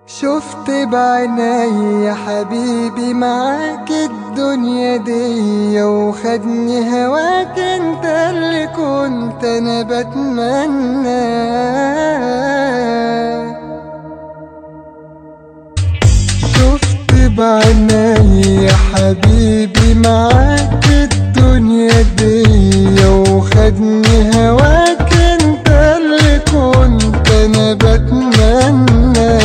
شفت بعيني يا حبيبي معاك الدنيا دي وخدني هواك انت اللي كنت انا بتمنى شفت بعيني يا حبيبي معاك الدنيا دي وخدني هواك انت اللي كنت انا بتمنى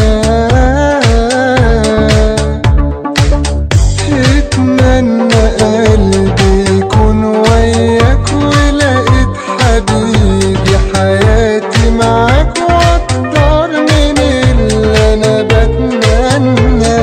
اتمنى قلبي يكون وياك ولقيت حبيبي حياتي معاك واكتر من اللي انا بتمنى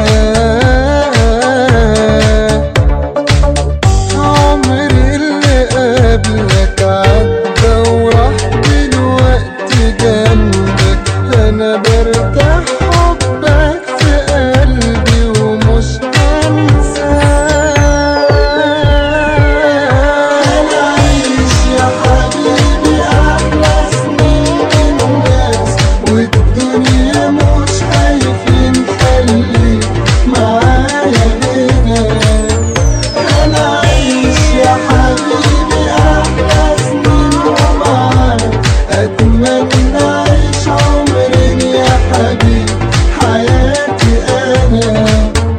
عمري اللي قبلك عدى وراح دلوقتي جنبك انا برتاح حبك في قلبي ومش هنساك انا عايش يا حبيبي احلى سنين الناس والدنيا مش خايفين خليك معايا هنا انا عايش يا حبيبي احلى سنين ومعاك اتمنى اعيش عمرين يا حبيبي حياتي انا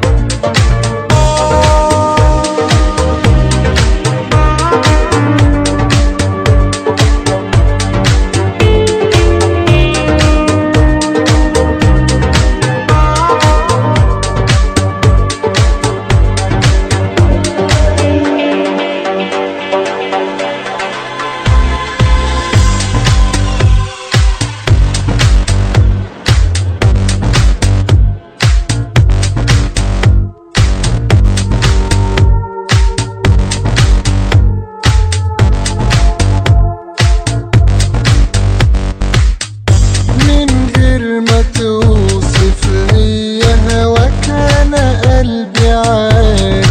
من غير ما توصف لي هواك انا قلبي عارف